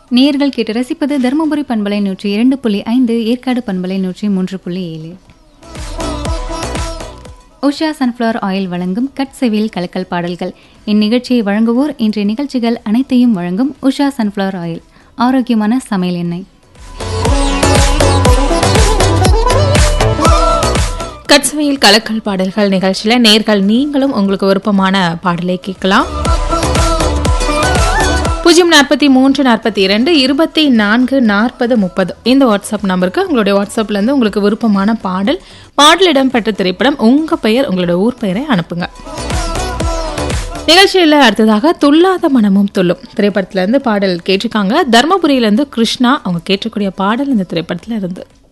நேயர்கள் கேட்டு ரசிப்பது தருமபுரி பண்பலை நூற்றி இரண்டு புள்ளி ஐந்து ஏற்காடு பண்பலை நூற்றி மூன்று புள்ளி ஏழு உஷா சன்ஃப்ளவர் ஆயில் வழங்கும் கட் செவில் கலக்கல் பாடல்கள் இந்நிகழ்ச்சியை வழங்குவோர் இன்றைய நிகழ்ச்சிகள் அனைத்தையும் வழங்கும் உஷா சன்ஃப்ளவர் ஆயில் ஆரோக்கியமான சமையல் எண்ணெய் கட்சவையில் கலக்கல் பாடல்கள் நிகழ்ச்சியில் நேர்கள் நீங்களும் உங்களுக்கு விருப்பமான பாடலை கேட்கலாம் பூஜ்ஜியம் நாற்பத்தி மூன்று நாற்பத்தி இரண்டு இருபத்தி நான்கு நாற்பது முப்பது இந்த வாட்ஸ்அப் நம்பருக்கு உங்களுடைய வாட்ஸ்அப்ல இருந்து உங்களுக்கு விருப்பமான பாடல் பாடல் இடம்பெற்ற திரைப்படம் உங்க பெயர் உங்களோட ஊர் பெயரை அனுப்புங்க நிகழ்ச்சியில் அடுத்ததாக துல்லாத மனமும் துள்ளும் திரைப்படத்துல இருந்து பாடல் கேட்டிருக்காங்க தர்மபுரியில இருந்து கிருஷ்ணா அவங்க கேட்டக்கூடிய பாடல் இந்த திரைப்படத்துல இருந்து